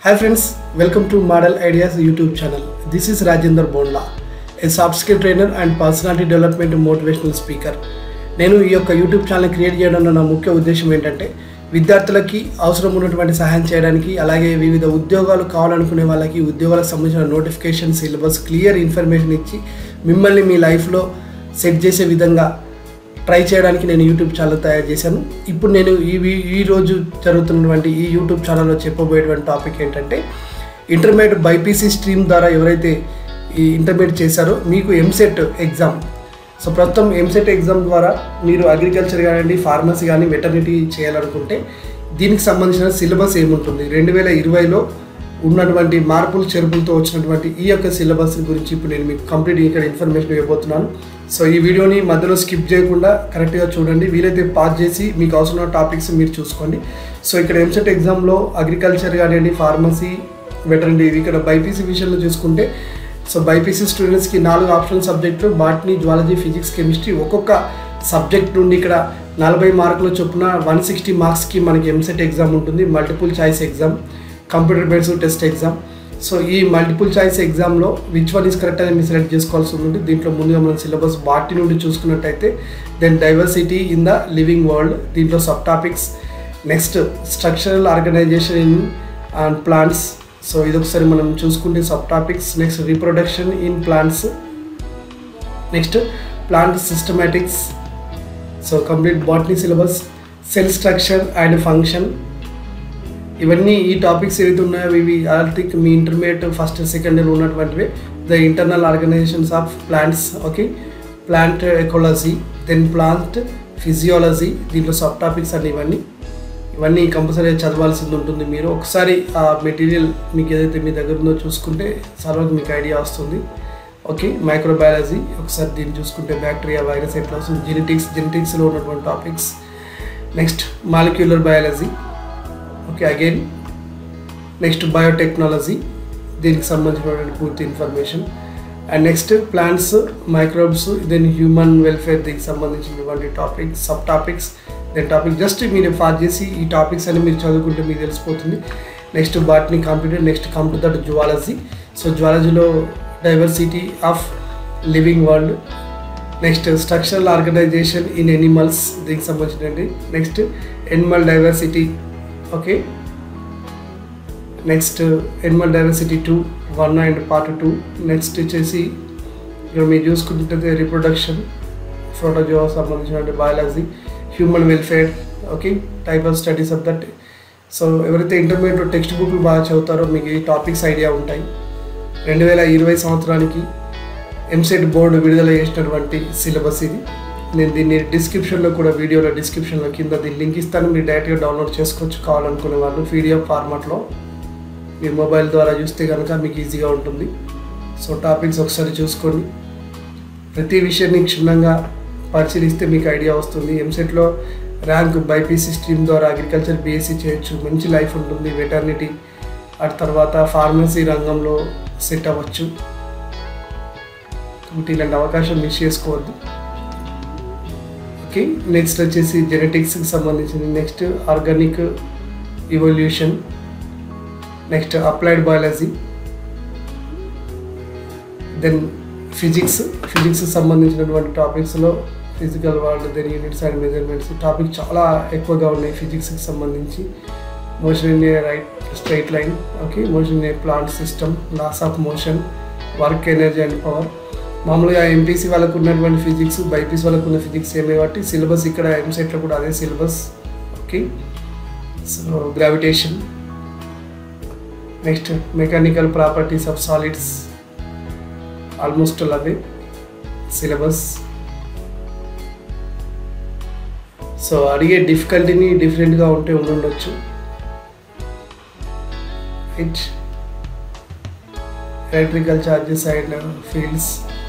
Hi friends, welcome to Model Ideas YouTube channel. This is Rajendra Bondla, a soft skill trainer and personality development motivational speaker. నేను ఈ యొక్క YouTube channel create చేయడంలో నా ముఖ్య ఉద్దేశం ఏంటంటే విద్యార్థులకి అవసరం ఉన్నటువంటి సహాయం చేయడానికి అలాగే వివిధ ఉద్యోగాలు కావాలనుకునే వాళ్ళకి ఉద్యోగాలకు సంబంధించిన నోటిఫికేషన్ సిలబస్ క్లియర్ ఇన్ఫర్మేషన్ ఇచ్చి మిమ్మల్ని మీ లైఫ్లో సెట్ చేసే విధంగా ట్రై చేయడానికి నేను యూట్యూబ్ ఛానల్ తయారు చేశాను ఇప్పుడు నేను ఈ వీ- ఈ రోజు జరుగుతున్నటువంటి ఈ యూట్యూబ్ ఛానల్లో చెప్పబోయేటువంటి టాపిక్ ఏంటంటే ఇంటర్మీడియట్ బైపీసీ స్ట్రీమ్ ద్వారా ఎవరైతే ఈ ఇంటర్మీడియట్ చేశారో మీకు ఎంసెట్ ఎగ్జామ్ సో ప్రస్తుతం ఎంసెట్ ఎగ్జామ్ ద్వారా మీరు అగ్రికల్చర్ కానివ్వండి ఫార్మసీ కానీ వెటర్నిటీ చేయాలనుకుంటే దీనికి సంబంధించిన సిలబస్ ఏముంటుంది రెండు వేల ఇరవైలో ఉన్నటువంటి మార్పులు చెరుపులతో వచ్చినటువంటి ఈ యొక్క సిలబస్ గురించి ఇప్పుడు నేను మీకు కంప్లీట్ ఇక్కడ ఇన్ఫర్మేషన్ ఇవ్వబోతున్నాను సో ఈ వీడియోని మధ్యలో స్కిప్ చేయకుండా కరెక్ట్గా చూడండి వీలైతే పాస్ చేసి మీకు అవసరమైన టాపిక్స్ మీరు చూసుకోండి సో ఇక్కడ ఎంసెట్ ఎగ్జామ్లో అగ్రికల్చర్ కానివ్వండి ఫార్మసీ వెటర్నరీ ఇక్కడ బైపీసీ విషయంలో చూసుకుంటే సో బైపీసీ స్టూడెంట్స్కి నాలుగు ఆప్షనల్ సబ్జెక్టులు బాటనీ జువాలజీ ఫిజిక్స్ కెమిస్ట్రీ ఒక్కొక్క సబ్జెక్ట్ నుండి ఇక్కడ నలభై మార్కుల చొప్పున వన్ సిక్స్టీ మార్క్స్కి మనకి ఎంసెట్ ఎగ్జామ్ ఉంటుంది multiple choice exam computer based test exam so ఈ మల్టిపుల్ చాయిస్ ఎగ్జామ్లో విచ్ వన్ ఈస్ కరెక్ట్ అని మీరు సెలెక్ట్ చేసుకోవాల్సి ఉంటుంది దీంట్లో ముందుగా మనం సిలబస్ బాటి నుండి చూసుకున్నట్టయితే then diversity in the living world దీంట్లో sub topics next structural organisation in and plants so ఇది ఒకసారి మనం చూసుకుంటే sub topics next reproduction in plants next plant systematics so complete botany syllabus cell structure and function ఇవన్నీ ఈ టాపిక్స్ ఏవైతే ఉన్నాయో ఇవి ఐ థింక్ మీ ఇంటర్మీడియట్ ఫస్ట్ సెకండ్ ఇయర్ ఉన్నటువంటివి the internal organisations of plants okay plant ecology then plant physiology దీంట్లో sub topics అన్ని ఇవన్నీ ఇవన్నీ కంపల్సరీ చదవాల్సింది ఉంటుంది మీరు ఒకసారి ఆ మెటీరియల్ మీకు ఏదైతే మీ దగ్గర ఉందో చూసుకుంటే సర్వకి మీకు ఐడియా వస్తుంది ఓకే మైక్రోబయాలజీ ఒకసారి దీన్ని చూసుకుంటే బ్యాక్టీరియా వైరస్ ఎట్లా వస్తుంది జెనెటిక్స్ జెనెటిక్స్లో ఉన్నటువంటి topics next molecular biology okay again next biotechnology దీనికి సంబంధించినటువంటి పూర్తి information and next plants microbes then human welfare దీనికి సంబంధించినటువంటి topics sub topics then topic just మీరు పాస్ చేసి ఈ టాపిక్స్ అని మీరు చదువుకుంటే మీకు తెలిసిపోతుంది next botany computer next computer that zoology so జువాలజీలో diversity of living world next structural organisation in animals దీనికి సంబంధించినటువంటి next animal diversity okay next animal diversity two one and part two next వచ్చేసి ఇక్కడ మీరు చూసుకుంటే రిప్రొడక్షన్ ఫోటోజోవా సంబంధించిన biology human welfare okay type of studies of that so ఎవరైతే intermediate text బుక్లు బాగా చదువుతారో మీకు ఈ టాపిక్స్ ఐడియా ఉంటాయి రెండు వేల ఇరవై సంవత్సరానికి ఎంసెట్ బోర్డు విడుదల చేసినటువంటి సిలబస్ ఇది నేను దీన్ని డిస్క్రిప్షన్లో కూడా వీడియోలో డిస్క్రిప్షన్లో కింద దీన్ని లింక్ ఇస్తాను మీరు డైరెక్ట్గా డౌన్లోడ్ చేసుకోవచ్చు కావాలనుకునే వాళ్ళు పీడిఎఫ్ ఫార్మాట్లో మీ మొబైల్ ద్వారా చూస్తే కనుక మీకు ఈజీగా ఉంటుంది సో టాపిక్స్ ఒకసారి చూసుకోండి ప్రతి విషయాన్ని క్షుణ్ణంగా పరిశీలిస్తే మీకు ఐడియా వస్తుంది ఎంసెట్లో ర్యాంక్ బైపీసీ స్ట్రీమ్ ద్వారా అగ్రికల్చర్ బీఎస్సీ చేయొచ్చు మంచి లైఫ్ ఉంటుంది వెటర్నిటీ ఆ తర్వాత ఫార్మసీ రంగంలో సెట్ అవ్వచ్చు కాబట్టి ఇలాంటి అవకాశం మిస్ చేసుకోవద్దు ఓకే నెక్స్ట్ వచ్చేసి జెనెటిక్స్కి సంబంధించింది next organic evolution next applied biology then physics physics సంబంధించినటువంటి టాపిక్స్లో physical world then units and measurements topic చాలా ఎక్కువగా ఉన్నాయి ఫిజిక్స్కి సంబంధించి motion in a right straight line okay motion in a plane system laws of motion work energy and power మామూలుగా MPC వాళ్ళకు ఉన్నటువంటి ఫిజిక్స్ బైపీసీ వాళ్ళకు ఉన్న ఫిజిక్స్ ఏమే కాబట్టి సిలబస్ ఇక్కడ ఎంసెట్లో కూడా అదే syllabus okay so gravitation next mechanical properties of solids almost అవే సిలబస్ సో అడిగే డిఫికల్టీని డిఫరెంట్గా ఉంటే ఉండుండొచ్చు right electrical charges and fields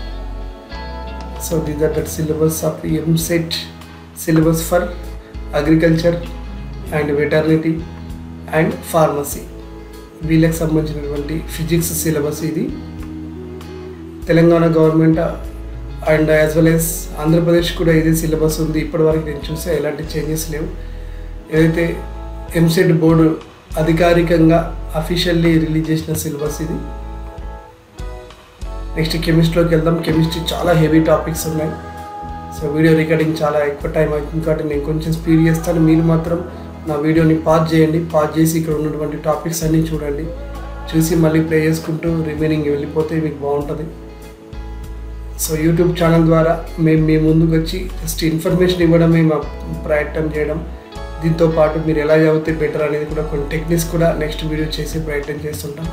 so these are that syllabus of EAMCET syllabus for agriculture and veterinary and pharmacy వీళ్ళకి సంబంధించినటువంటి physics syllabus ఇది Telangana government and as well as Andhra Pradesh కూడా ఇదే సిలబస్ ఉంది ఇప్పటివరకు నేను చూసే ఎలాంటి చేంజెస్ లేవు ఏదైతే ఎంసెట్ బోర్డు అధికారికంగా అఫీషియల్లీ రిలీజ్ చేసిన సిలబస్ ఇది నెక్స్ట్ కెమిస్ట్రీలోకి వెళ్దాం కెమిస్ట్రీ చాలా హెవీ టాపిక్స్ ఉన్నాయి సో వీడియో రికార్డింగ్ చాలా ఎక్కువ టైం అవుతుంది కాబట్టి నేను కొంచెం స్పీడ్ చేస్తాను మీరు మాత్రం నా వీడియోని పాజ్ చేయండి పాజ్ చేసి ఇక్కడ ఉన్నటువంటి టాపిక్స్ అన్నీ చూడండి చూసి మళ్ళీ ప్లే చేసుకుంటూ రిమైనింగ్ వెళ్ళిపోతే మీకు బాగుంటుంది సో యూట్యూబ్ ఛానల్ ద్వారా మేము మీ ముందుకు వచ్చి జస్ట్ ఇన్ఫర్మేషన్ ఇవ్వడమే మా ప్రయత్నం చేయడం దీంతో పాటు మీరు ఎలా చదివితే బెటర్ అనేది కూడా కొన్ని టెక్నిక్స్ కూడా నెక్స్ట్ వీడియో చేసే ప్రయత్నం చేస్తుంటాం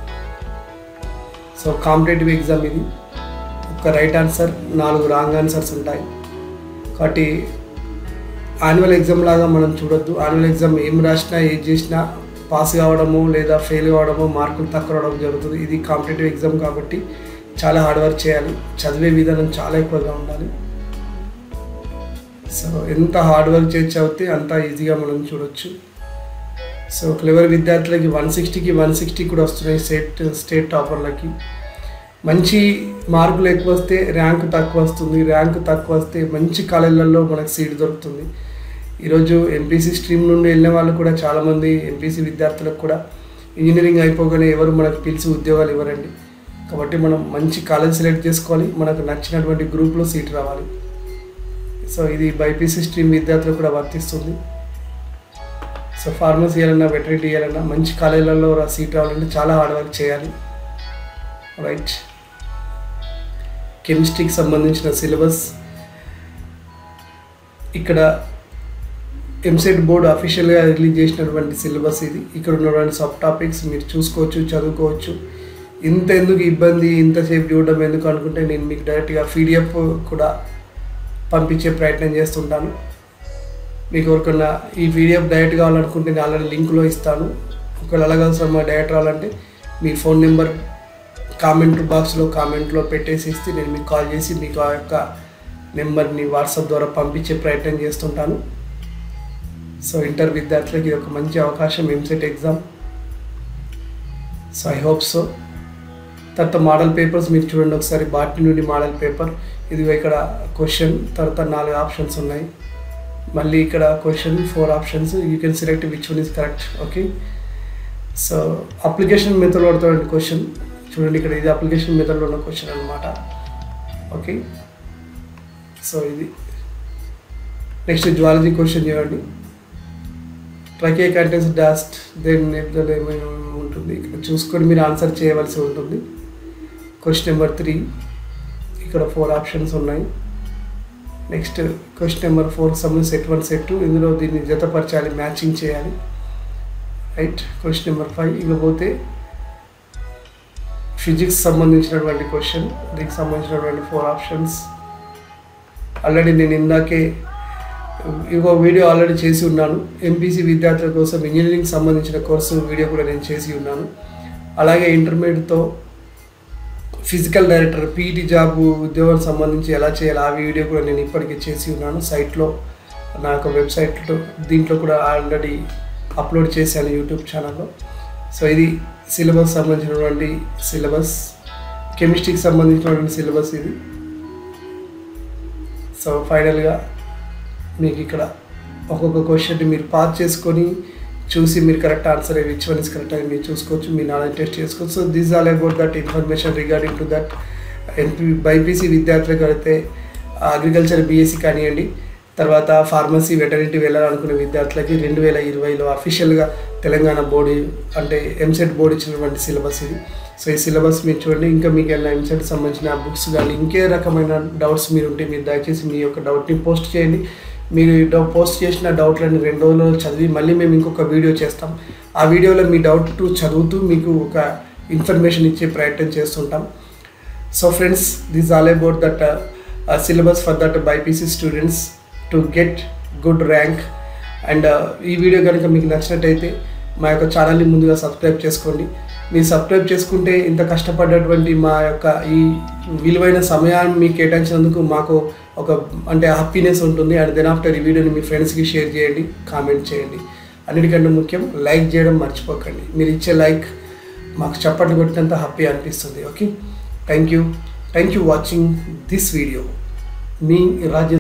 సో కాంపిటేటివ్ ఎగ్జామ్ ఇది ఒక రైట్ ఆన్సర్ నాలుగు రాంగ్ ఆన్సర్స్ ఉంటాయి కాబట్టి యాన్యువల్ ఎగ్జామ్ లాగా మనం చూడొద్దు యాన్యువల్ ఎగ్జామ్ ఏం రాసినా ఏం చేసినా పాస్ కావడము లేదా ఫెయిల్ కావడము మార్కులు తక్కువ రావడం జరుగుతుంది ఇది కాంపిటేటివ్ ఎగ్జామ్ కాబట్టి చాలా హార్డ్ వర్క్ చేయాలి చదివే విధానం చాలా ఎక్కువగా ఉండాలి సో ఎంత హార్డ్ వర్క్ చేసి చదివితే అంత ఈజీగా మనం చూడొచ్చు సో క్లెవర్ విద్యార్థులకి వన్ సిక్స్టీకి వన్ సిక్స్టీ కూడా వస్తున్నాయి స్టేట్ స్టేట్ టాపర్లకి మంచి మార్కులు ఎక్కువ వస్తే ర్యాంక్ తక్కువ వస్తుంది ర్యాంక్ తక్కువ వస్తే మంచి కాలేజీలలో మనకు సీట్ దొరుకుతుంది ఈరోజు ఎంపీసీ స్ట్రీమ్ నుండి వెళ్ళిన వాళ్ళు కూడా చాలామంది ఎంపీసీ విద్యార్థులకు కూడా ఇంజనీరింగ్ అయిపోగానే ఎవరు మనకు పిలిచి ఉద్యోగాలు ఇవ్వరండి కాబట్టి మనం మంచి కాలేజ్ సెలెక్ట్ చేసుకోవాలి మనకు నచ్చినటువంటి గ్రూప్లో సీట్ రావాలి సో ఇది బైపీసీ స్ట్రీమ్ విద్యార్థులకు కూడా వర్తిస్తుంది సో ఫార్మసీ చేయాలన్నా వెటరీ చేయాలన్నా మంచి కాలేజీలలో సీట్ రావాలంటే చాలా హార్డ్ వర్క్ చేయాలి రైట్ కెమిస్ట్రీకి సంబంధించిన సిలబస్ ఇక్కడ ఎంసెట్ బోర్డు అఫీషియల్గా రిలీజ్ చేసినటువంటి సిలబస్ ఇది ఇక్కడ ఉన్నటువంటి సబ్ టాపిక్స్ మీరు చూసుకోవచ్చు చదువుకోవచ్చు ఇంత ఎందుకు ఇబ్బంది ఇంతసేపు చూడడం ఎందుకు అనుకుంటే నేను మీకు డైరెక్ట్గా పీడిఎఫ్ కూడా పంపించే ప్రయత్నం చేస్తుంటాను మీకు ఎవరికన్నా ఈ పీడిఎఫ్ డైరెక్ట్ కావాలనుకుంటే నేను ఆల్రెడీ లింక్లో ఇస్తాను ఒకవేళ అలాగవసరం డైరెక్ట్ రావాలంటే మీ ఫోన్ నెంబర్ కామెంట్ బాక్స్లో కామెంట్లో పెట్టేసి ఇస్తే నేను మీకు కాల్ చేసి మీకు ఆ యొక్క నెంబర్ని వాట్సాప్ ద్వారా పంపించే ప్రయత్నం చేస్తుంటాను సో ఇంటర్ విద్యార్థులకి ఇది ఒక మంచి అవకాశం EAMCET exam so I hope so తర్వాత మోడల్ పేపర్స్ మీరు చూడండి ఒకసారి బాటి నుండి మోడల్ పేపర్ ఇది ఇక్కడ క్వశ్చన్ తర్వాత నాలుగు ఆప్షన్స్ ఉన్నాయి మళ్ళీ ఇక్కడ question four options you can select which one is correct okay so application method పడుతుంది క్వశ్చన్ చూడండి ఇక్కడ ఇది అప్లికేషన్ మెథడ్లో ఉన్న క్వశ్చన్ అనమాట ఓకే సో ఇది నెక్స్ట్ జువాలజీ క్వశ్చన్ చూడండి ట్రకే కంటెన్స్ డాస్ట్ దేని నేపథ్యంలో ఏమైనా ఉంటుంది ఇక్కడ చూసుకొని మీరు ఆన్సర్ చేయవలసి ఉంటుంది క్వశ్చన్ నెంబర్ త్రీ ఇక్కడ ఫోర్ ఆప్షన్స్ ఉన్నాయి నెక్స్ట్ క్వశ్చన్ నెంబర్ ఫోర్ సంబంధించి సెట్ వన్ సెట్ టూ ఇందులో దీన్ని జతపరచాలి మ్యాచింగ్ చేయాలి రైట్ క్వశ్చన్ నెంబర్ ఫైవ్ ఇకపోతే ఫిజిక్స్ సంబంధించినటువంటి క్వశ్చన్ దీనికి సంబంధించినటువంటి ఫోర్ ఆప్షన్స్ ఆల్రెడీ నేను ఇందాకే ఇంకో వీడియో ఆల్రెడీ చేసి ఉన్నాను ఎంపీసీ విద్యార్థుల కోసం ఇంజనీరింగ్ సంబంధించిన కోర్సు వీడియో కూడా నేను చేసి ఉన్నాను అలాగే ఇంటర్మీడియట్తో ఫిజికల్ డైరెక్టర్ పీఈటీ జాబ్ ఉద్యోగం సంబంధించి ఎలా చేయాలి ఆ వీడియో కూడా నేను ఇప్పటికే చేసి ఉన్నాను సైట్లో నా యొక్క వెబ్సైట్లో దీంట్లో కూడా ఆల్రెడీ అప్లోడ్ చేశాను యూట్యూబ్ ఛానల్లో సో ఇది సిలబస్ సంబంధించినటువంటి సిలబస్ కెమిస్ట్రీకి సంబంధించినటువంటి సిలబస్ ఇది సో ఫైనల్గా మీకు ఇక్కడ ఒక్కొక్క క్వశ్చన్ని మీరు పాస్ చేసుకొని చూసి మీరు correct answer which one is correct అని మీరు చూసుకోవచ్చు మీ నాలెడ్జ్ టెస్ట్ చేసుకోవచ్చు so this all about that information regarding to that NP BiPC విద్యార్థులకు అయితే అగ్రికల్చర్ బీఎస్సీ కానివ్వండి తర్వాత ఫార్మసీ వెటర్నిటీ వెళ్ళాలనుకునే విద్యార్థులకి రెండు వేల ఇరవైలో అఫీషియల్గా తెలంగాణ బోర్డు అంటే ఎంసెట్ బోర్డు ఇచ్చినటువంటి సిలబస్ ఇది సో ఈ సిలబస్ మీరు చూడండి ఇంకా మీకు ఏమైనా ఎంసెట్ సంబంధించిన బుక్స్ కానీ ఇంకే రకమైన డౌట్స్ మీరు ఉంటే మీరు దయచేసి మీ యొక్క డౌట్ని పోస్ట్ చేయండి మీరు డౌ పోస్ట్ చేసిన డౌట్లని రెండు రోజుల్లో చదివి మళ్ళీ మేము ఇంకొక వీడియో చేస్తాం ఆ వీడియోలో మీ డౌట్ చదువుతూ మీకు ఒక ఇన్ఫర్మేషన్ ఇచ్చే ప్రయత్నం చేస్తుంటాం so friends this all about that syllabus for that BiPC students to get good rank and ఈ వీడియో కనుక మీకు నచ్చినట్టయితే మా యొక్క ఛానల్ని ముందుగా సబ్స్క్రైబ్ చేసుకోండి మీరు సబ్స్క్రైబ్ చేసుకుంటే ఇంత కష్టపడ్డటువంటి మా యొక్క ఈ విలువైన సమయాన్ని మీకు కేటాయించినందుకు మాకు ఒక అంటే హ్యాపీనెస్ ఉంటుంది అండ్ దెన్ ఆఫ్టర్ ఈ వీడియోని మీ ఫ్రెండ్స్కి షేర్ చేయండి కామెంట్ చేయండి అన్నిటికంటే ముఖ్యం లైక్ చేయడం మర్చిపోకండి మీరు ఇచ్చే లైక్ మాకు చప్పట్లు కొట్టినంత హ్యాపీ అనిపిస్తుంది okay thank you thank you watching this video మీ రాజేంద్ర